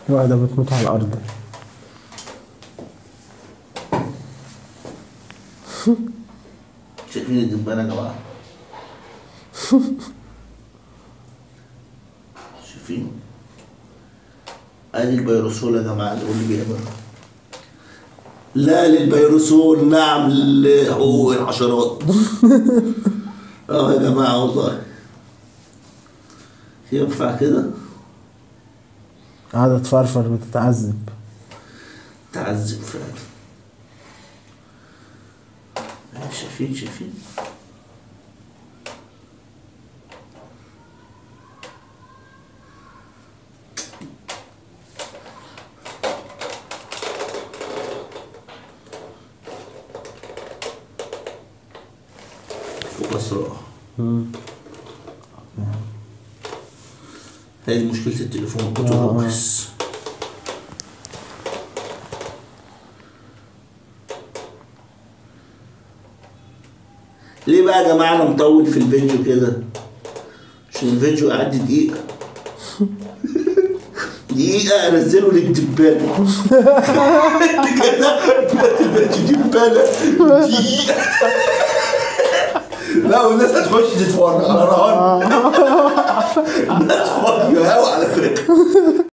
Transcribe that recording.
واحدة بتموت على الأرض شايفين الدبانة يا جماعة شايفين ادي البيروسول يا جماعة اللي اللي بيعمل لا للبيروسول نعم لحقوق الحشرات اه يا جماعة والله ينفع كده قاعدة تفرفر بتتعذب تعذب فعلا شايفين شايفين فوق أسرع هذه مشكلة التليفون كتر بس ليه بقى يا جماعة أنا مطول في الفيديو كده؟ عشان الفيديو قعد دقيقة دقيقة أنزله للدبانة كده ما تبقاش دبانة دقيقة لا والناس هتخش تتفرج على رهان الناس فاضية أوي على فكرة